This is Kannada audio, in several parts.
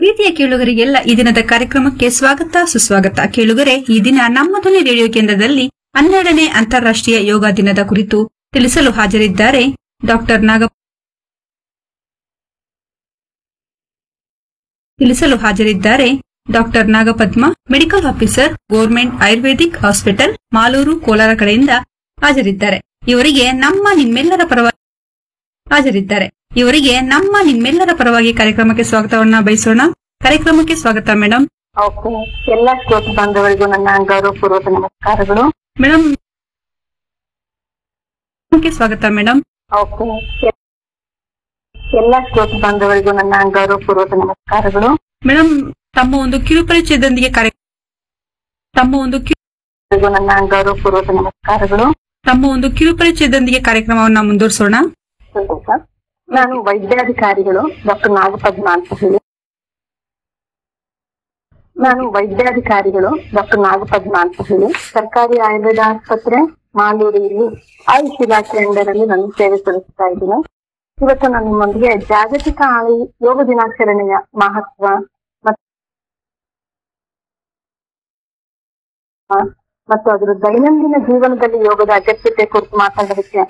ಪ್ರೀತಿಯ ಕೇಳುಗರಿಗೆಲ್ಲ ಈ ದಿನದ ಕಾರ್ಯಕ್ರಮಕ್ಕೆ ಸ್ವಾಗತ ಸುಸ್ವಾಗತ ಕೇಳುಗರೆ ಈ ದಿನ ನಮ್ಮ ಧ್ವನಿ ರೇಡಿಯೋ ಕೇಂದ್ರದಲ್ಲಿ ಹನ್ನೆರಡನೇ ಅಂತಾರಾಷ್ಟ್ರೀಯ ಯೋಗ ದಿನದ ಕುರಿತು ತಿಳಿಸಲು ಹಾಜರಿದ್ದಾರೆ ಡಾಕ್ಟರ್ ನಾಗ ತಿಳಿಸಲು ಹಾಜರಿದ್ದಾರೆ doctor Nagapadma medical officer government ayurvedic hospital Malur Kolar ಕಡೆಯಿಂದ ಹಾಜರಿದ್ದಾರೆ ಇವರಿಗೆ ನಮ್ಮ ನಿಮ್ಮೆಲ್ಲರ ಪರವಾಗಿ ಹಾಜರಿದ್ದಾರೆ ಇವರಿಗೆ ನಮ್ಮ ನಿಮ್ಮೆಲ್ಲರ ಪರವಾಗಿ ಕಾರ್ಯಕ್ರಮಕ್ಕೆ ಸ್ವಾಗತವನ್ನ ಬಯಸೋಣ ಕಾರ್ಯಕ್ರಮಕ್ಕೆ ಸ್ವಾಗತ ಮೇಡಮ್ ಓಕೆ ಎಲ್ಲ ಶ್ರೋತ ಬಾಂಧವರಿಗೂ ನನ್ನ ಗೌರವಪೂರ್ವಕ ನಮಸ್ಕಾರಗಳು ಮೇಡಮ್ ಕಾರ್ಯಕ್ರಮಕ್ಕೆ ಸ್ವಾಗತ ಮೇಡಮ್ ಓಕೆ ಎಲ್ಲ ಶ್ರೋತ ಬಾಂಧವರಿಗೂ ನನ್ನ ಗೌರವಪೂರ್ವಕ ನಮಸ್ಕಾರಗಳು ಮೇಡಮ್ ತಮ್ಮ ಒಂದು ಕಿರುಪರಿಚಯದೊಂದಿಗೆ ಕಾರ್ಯ ತಮ್ಮ ಒಂದು ಕಿರು- ಎಲ್ಲರಿಗೂ ನನ್ನ ಗೌರವಪೂರ್ವಕ ನಮಸ್ಕಾರಗಳು ತಮ್ಮ ಒಂದು ಕಿರುಪರಿಚಯದೊಂದಿಗೆ ಕಾರ್ಯಕ್ರಮವನ್ನ ಮುಂದುವರಿಸೋಣ ಸಂತೋಷ ನಾನು ವೈದ್ಯಾಧಿಕಾರಿಗಳು ಡಾಕ್ಟರ್ ನಾಗಪದ್ಮ ಅಂತ ಹೇಳಿ ನಾನು ವೈದ್ಯಾಧಿಕಾರಿಗಳು ಡಾಕ್ಟರ್ ನಾಗಪದ್ಮ ಅಂತ ಹೇಳಿ ಸರ್ಕಾರಿ ಆಯುರ್ವೇದ ಆಸ್ಪತ್ರೆ ಮಾಲೂರಿಯಲ್ಲಿ ಆಯುಷ್ ಇಲಾಖೆ ಅಂಡರಲ್ಲಿ ನಾನು ಸೇವೆ ಸಲ್ಲಿಸ್ತಾ ಇದ್ದೀನಿ ಇವತ್ತು ನಾನು ನಿಮ್ಮೊಂದಿಗೆ ಜಾಗತಿಕ ಆಯು ಯೋಗ ದಿನಾಚರಣೆಯ ಮಹತ್ವ ಮತ್ತು ಮತ್ತು ಅದರ ದೈನಂದಿನ ಜೀವನದಲ್ಲಿ ಯೋಗದ ಅಗತ್ಯತೆ ಕುರಿತು ಮಾತಾಡೋದಕ್ಕೆ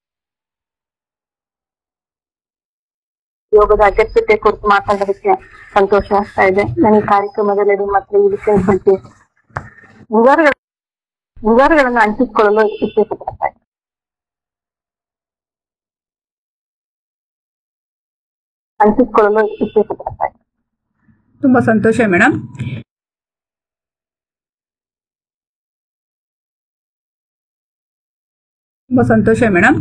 ಯೋಗದ ಅಗತ್ಯತೆ ಕುರಿತು ಮಾತಾಡೋದಕ್ಕೆ ಸಂತೋಷ ಆಗ್ತಾ ಇದೆ ನನ್ನ ಈ ಕಾರ್ಯಕ್ರಮದಲ್ಲಿ ಮತ್ತೆ ಈ ವಿಷಯದ ಬಗ್ಗೆ ವಿವರಗಳ ವಿವರಗಳನ್ನು ಹಂಚಿಕೊಳ್ಳಲು ಇಚ್ಛೆ ಪಡ್ತಾ ಇದ್ದೀನಿ. ಹಂಚಿಕೊಳ್ಳಲು ಇಚ್ಛೆ ಪಡ್ತಾ ಇದ್ದೀನಿ. ತುಂಬಾ ಸಂತೋಷ ಮೇಡಮ್ ತುಂಬಾ ಸಂತೋಷ ಮೇಡಮ್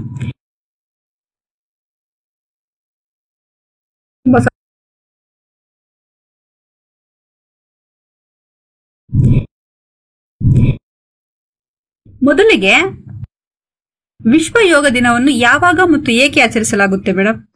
ತುಂಬಾ ಸ- ಮೊದಲಿಗೆ ವಿಶ್ವ ಯೋಗ ದಿನವನ್ನು ಯಾವಾಗ ಮತ್ತು ಏಕೆ ಆಚರಿಸಲಾಗುತ್ತೆ ಮೇಡಮ್